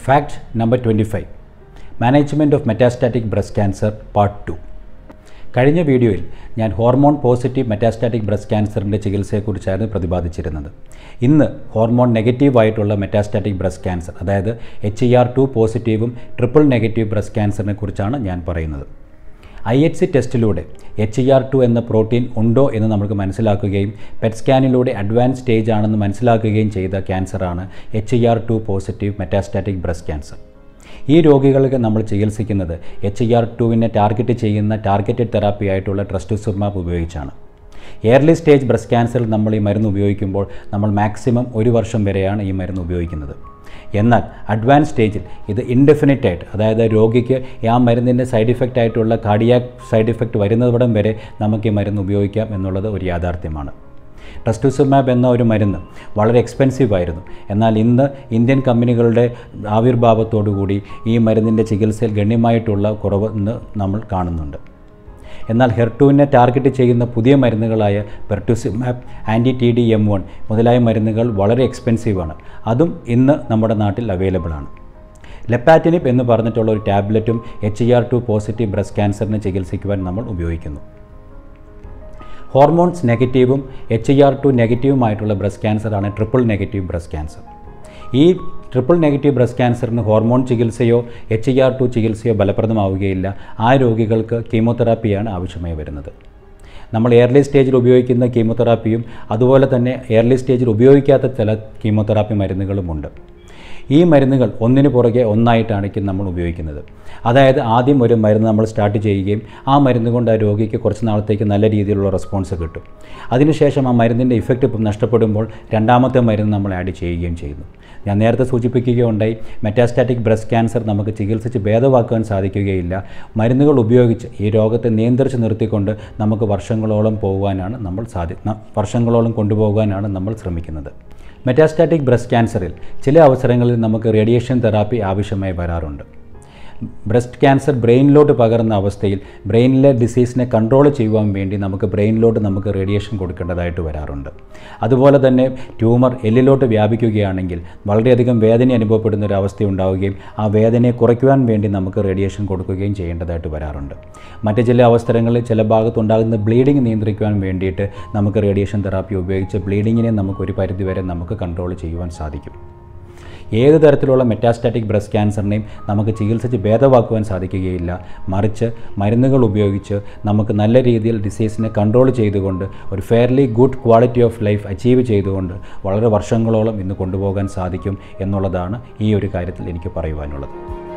fact number twenty five management of metastatic breast cancer part two കഴിഞ്ഞ വീഡിയോയിൽ ഞാൻ hormone positive metastatic breast ക്യാൻസറിൻ്റെ ചികിത്സയെക്കുറിച്ചായിരുന്നു പ്രതിപാദിച്ചിരുന്നത് ഇന്ന് ഹോർമോൺ നെഗറ്റീവായിട്ടുള്ള മെറ്റാസ്റ്റാറ്റിക് ബ്രസ്റ്റ് ക്യാൻസർ അതായത് എച്ച് ഇ ആർ ടു പോസിറ്റീവും ട്രിപ്പിൾ നെഗറ്റീവ് ബ്രസ്റ്റ് ക്യാൻസറിനെ കുറിച്ചാണ് ഞാൻ പറയുന്നത് ഐ എച്ച് സി ടെസ്റ്റിലൂടെ എച്ച് ഇ ആർ ടു എന്ന പ്രോട്ടീൻ ഉണ്ടോ എന്ന് നമുക്ക് മനസ്സിലാക്കുകയും പെറ്റ് സ്കാനിലൂടെ അഡ്വാൻസ് സ്റ്റേജ് ആണെന്ന് മനസ്സിലാക്കുകയും ചെയ്ത ക്യാൻസറാണ് H E R two positive metastatic breast cancer ഈ രോഗികൾക്ക് നമ്മൾ ചികിത്സിക്കുന്നത് എച്ച് ഇ ആർ ടുവിനെ ടാർഗറ്റ് ചെയ്യുന്ന ടാർഗറ്റഡ് തെറാപ്പി ആയിട്ടുള്ള ട്രസ്റ്റുസുമാബ് ഉപയോഗിച്ചാണ് എയർലി സ്റ്റേജ് ബ്രസ്റ്റ് ക്യാൻസറിൽ നമ്മൾ ഈ മരുന്ന് ഉപയോഗിക്കുമ്പോൾ നമ്മൾ മാക്സിമം ഒരു വർഷം വരെയാണ് ഈ മരുന്ന് ഉപയോഗിക്കുന്നത് എന്നാൽ അഡ്വാൻസ് സ്റ്റേജിൽ ഇത് ഇൻഡെഫിനിറ്റ് ആയിട്ട് അതായത് രോഗിക്ക് ആ മരുന്നിൻ്റെ സൈഡ് ഇഫക്റ്റ് ആയിട്ടുള്ള കാർഡിയാക് സൈഡ് ഇഫക്റ്റ് വരുന്നവിടം വരെ നമുക്ക് ഈ മരുന്ന് ഉപയോഗിക്കാം എന്നുള്ളത് ഒരു യാഥാർത്ഥ്യമാണ് ട്രസ്റ്റുസുമാബ് എന്ന ഒരു മരുന്ന് വളരെ എക്സ്പെൻസീവ് ആയിരുന്നു എന്നാൽ ഇന്ന് ഇന്ത്യൻ കമ്പനികളുടെ ആവിർഭാവത്തോടുകൂടി ഈ മരുന്നിൻ്റെ ചികിത്സയിൽ ഗണ്യമായിട്ടുള്ള കുറവ് ഇന്ന് നമ്മൾ കാണുന്നുണ്ട് എന്നാൽ ഹെർട്ടുവിനെ ടാർഗറ്റ് ചെയ്യുന്ന പുതിയ മരുന്നുകളായ പെർട്ടുസിമാബ് ആൻറ്റി ടി ഡി എം വൺ മുതലായ മരുന്നുകൾ വളരെ എക്സ്പെൻസീവാണ് അതും ഇന്ന് നമ്മുടെ നാട്ടിൽ അവൈലബിൾ ആണ് ലെപ്പാറ്റിനിപ്പ് എന്ന് പറഞ്ഞിട്ടുള്ള ഒരു ടാബ്ലറ്റും H E R two positive breast ക്യാൻസറിനെ ചികിത്സിക്കുവാൻ നമ്മൾ ഉപയോഗിക്കുന്നു ഹോർമോൺസ് നെഗറ്റീവും എച്ച് ഇ ആർ ടു നെഗറ്റീവുമായിട്ടുള്ള ബ്രസ്റ്റ് ക്യാൻസറാണ് ട്രിപ്പിൾ നെഗറ്റീവ് ബ്രസ്റ്റ് ക്യാൻസർ ഈ ട്രിപ്പിൾ നെഗറ്റീവ് ബ്രസ്റ്റ് ക്യാൻസറിന് ഹോർമോൺ ചികിത്സയോ എച്ച് ഇ ആർ ടു ചികിത്സയോ ഫലപ്രദമാവുകയില്ല ആ രോഗികൾക്ക് കീമോതെറാപ്പിയാണ് ആവശ്യമായി വരുന്നത് നമ്മൾ എയർലി സ്റ്റേജിൽ ഉപയോഗിക്കുന്ന കീമോതെറാപ്പിയും അതുപോലെ തന്നെ എയർലി സ്റ്റേജിൽ ഉപയോഗിക്കാത്ത ചില കീമോതെറാപ്പി മരുന്നുകളുമുണ്ട് ഈ മരുന്നുകൾ ഒന്നിനു പുറകെ ഒന്നായിട്ടാണ് നമ്മൾ ഉപയോഗിക്കുന്നത് അതായത് ആദ്യം ഒരു മരുന്ന് നമ്മൾ സ്റ്റാർട്ട് ചെയ്യുകയും ആ മരുന്ന് കൊണ്ട് ആ രോഗിക്ക് കുറച്ച് നാളത്തേക്ക് നല്ല രീതിയിലുള്ള റെസ്പോൺസ് കിട്ടും അതിനുശേഷം ആ മരുന്നിൻ്റെ ഇഫക്റ്റ് നഷ്ടപ്പെടുമ്പോൾ രണ്ടാമത്തെ മരുന്ന് നമ്മൾ ആഡ് ചെയ്യുകയും ചെയ്യുന്നു ഞാൻ നേരത്തെ സൂചിപ്പിക്കുകയുണ്ടായി മെറ്റാസ്റ്റാറ്റിക് ബ്രസ്റ്റ് ക്യാൻസർ നമുക്ക് ചികിത്സിച്ച് ഭേദമാക്കുവാൻ സാധിക്കുകയില്ല മരുന്നുകൾ ഉപയോഗിച്ച് ഈ രോഗത്തെ നിയന്ത്രിച്ച് നിർത്തിക്കൊണ്ട് നമുക്ക് വർഷങ്ങളോളം പോകുവാനാണ് നമ്മൾ സാധി വർഷങ്ങളോളം കൊണ്ടുപോകാനാണ് നമ്മൾ ശ്രമിക്കുന്നത് മെറ്റാസ്റ്റാറ്റിക് ബ്രസ്റ്റ് ക്യാൻസറിൽ ചില അവസരങ്ങളിൽ നമുക്ക് റേഡിയേഷൻ തെറാപ്പി ആവശ്യമായി വരാറുണ്ട് ബ്രസ്റ്റ് ക്യാൻസർ ബ്രെയിനിലോട്ട് പകർന്ന അവസ്ഥയിൽ ബ്രെയിനിലെ ഡിസീസിനെ കൺട്രോൾ ചെയ്യുവാൻ വേണ്ടി നമുക്ക് ബ്രെയിനിലോട്ട് നമുക്ക് റേഡിയേഷൻ കൊടുക്കേണ്ടതായിട്ട് വരാറുണ്ട് അതുപോലെ തന്നെ ട്യൂമർ എല്ലിലോട്ട് വ്യാപിക്കുകയാണെങ്കിൽ വളരെയധികം വേദന അനുഭവപ്പെടുന്ന ഒരു അവസ്ഥ ഉണ്ടാവുകയും ആ വേദനയെ കുറയ്ക്കുവാൻ വേണ്ടി നമുക്ക് റേഡിയേഷൻ കൊടുക്കുകയും ചെയ്യേണ്ടതായിട്ട് വരാറുണ്ട് മറ്റ് ചില അവസരങ്ങളിൽ ചില ഭാഗത്തുണ്ടാകുന്ന ബ്ലീഡിങ് നിയന്ത്രിക്കുവാൻ വേണ്ടിയിട്ട് നമുക്ക് റേഡിയേഷൻ തെറാപ്പി ഉപയോഗിച്ച് ബ്ലീഡിങ്ങിനെ നമുക്ക് ഒരു പരിധിവരെ നമുക്ക് കൺട്രോൾ ചെയ്യുവാൻ സാധിക്കും ഏത് തരത്തിലുള്ള മെറ്റാസ്റ്റാറ്റിക് ബ്രസ്റ്റ് ക്യാൻസറിനെയും നമുക്ക് ചികിത്സിച്ച് ഭേദമാക്കുവാൻ സാധിക്കുകയില്ല മറിച്ച് മരുന്നുകൾ ഉപയോഗിച്ച് നമുക്ക് നല്ല രീതിയിൽ ഡിസീസിനെ കൺട്രോൾ ചെയ്തുകൊണ്ട് ഒരു fairly good quality of life achieve ചെയ്തുകൊണ്ട് വളരെ വർഷങ്ങളോളം ഇന്ന് കൊണ്ടുപോകാൻ സാധിക്കും എന്നുള്ളതാണ് ഈ ഒരു കാര്യത്തിൽ എനിക്ക് പറയുവാനുള്ളത്